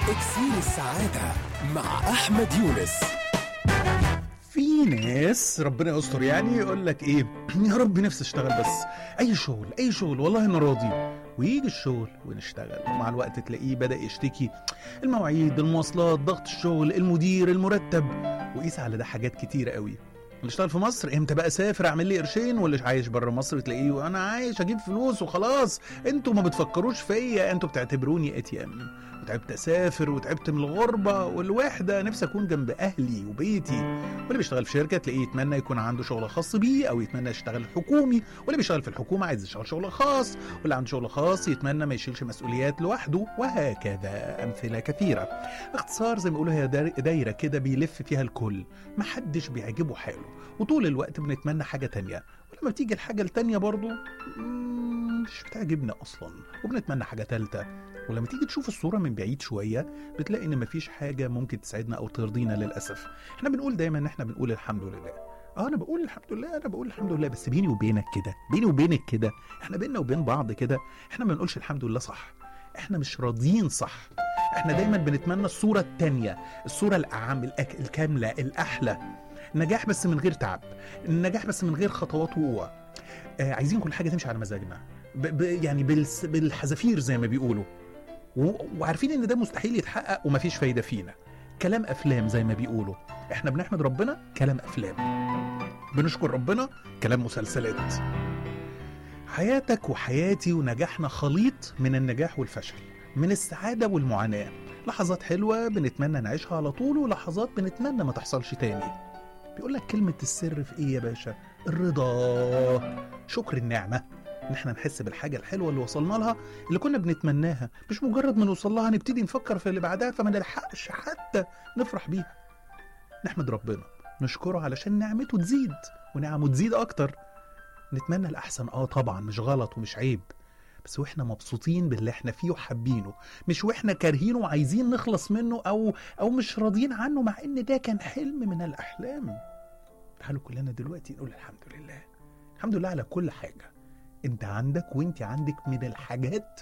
إكسير السعادة مع أحمد يونس في ناس ربنا يستر يعني يقول لك ايه يا رب نفسي اشتغل بس اي شغل اي شغل والله انا راضي ويجي الشغل ونشتغل ومع الوقت تلاقيه بدا يشتكي المواعيد المواصلات ضغط الشغل المدير المرتب وقيس على ده حاجات كتيره قوي اللي اشتغل في مصر امتى بقى اسافر اعمل لي قرشين واللي عايش بره مصر تلاقيه وانا عايش اجيب فلوس وخلاص انتوا ما بتفكروش فيا انتوا بتعتبروني اي تي ام وتعبت اسافر وتعبت من الغربه والوحده نفسي اكون جنب اهلي وبيتي واللي بيشتغل في شركه تلاقيه يتمنى يكون عنده شغل خاص بيه او يتمنى يشتغل حكومي واللي بيشتغل في الحكومه عايز يشتغل شغل خاص واللي عنده شغل خاص يتمنى ما يشيلش مسؤوليات لوحده وهكذا امثله كثيره باختصار زي ما بيقولوا هي دار- دايره كده بيلف فيها الكل محدش بيعجبه حاله وطول الوقت بنتمنى حاجه تانية ولما بتيجي الحاجه التانية برضو مم، مش بتعجبنا اصلا وبنتمنى حاجه تالتة ولما تيجي تشوف الصورة من بعيد شوية بتلاقي إن مفيش حاجة ممكن تسعدنا أو ترضينا للأسف إحنا بنقول دايما إن إحنا بنقول الحمد لله اه انا بقول الحمد لله انا بقول الحمد لله بس بيني وبينك كده بيني وبينك كده احنا بيننا وبين بعض كده احنا ما بنقولش الحمد لله صح احنا مش راضيين صح احنا دايما بنتمنى الصورة التانية الصورة الأعم الأك... الكاملة الأحلى النجاح بس من غير تعب النجاح بس من غير خطوات وقوع آه عايزين كل حاجة تمشي على مزاجنا ب... ب... يعني بالس... بالحذافير زي ما بيقولوا و... وعارفين ان ده مستحيل يتحقق ومفيش فايده فينا كلام افلام زي ما بيقولوا احنا بنحمد ربنا كلام افلام بنشكر ربنا كلام مسلسلات حياتك وحياتي ونجاحنا خليط من النجاح والفشل من السعاده والمعاناه لحظات حلوه بنتمنى نعيشها على طول ولحظات بنتمنى ما تحصلش تاني بيقول لك كلمه السر في ايه يا باشا الرضا شكر النعمه ان احنا نحس بالحاجه الحلوه اللي وصلنا لها اللي كنا بنتمناها مش مجرد ما نوصل لها نبتدي نفكر في اللي بعدها فما نلحقش حتى نفرح بيها نحمد ربنا نشكره علشان نعمته تزيد ونعمه تزيد اكتر نتمنى الاحسن اه طبعا مش غلط ومش عيب بس واحنا مبسوطين باللي احنا فيه وحابينه مش واحنا كارهينه وعايزين نخلص منه او او مش راضيين عنه مع ان ده كان حلم من الاحلام تعالوا كلنا دلوقتي نقول الحمد لله الحمد لله على كل حاجه انت عندك وانت عندك من الحاجات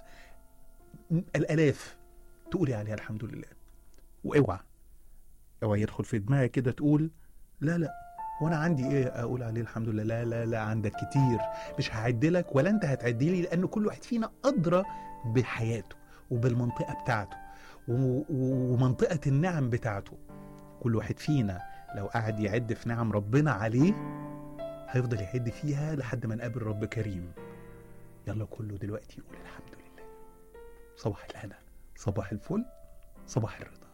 الالاف تقولي عليها الحمد لله واوعى اوعى يدخل في دماغك كده تقول لا لا هو انا عندي ايه اقول عليه الحمد لله لا لا لا عندك كتير مش هعدلك ولا انت هتعدي لي لان كل واحد فينا ادرى بحياته وبالمنطقه بتاعته و- و- ومنطقه النعم بتاعته كل واحد فينا لو قعد يعد في نعم ربنا عليه هيفضل يعد فيها لحد ما نقابل رب كريم يلا كله دلوقتي يقول الحمد لله صباح الهنا صباح الفل صباح الرضا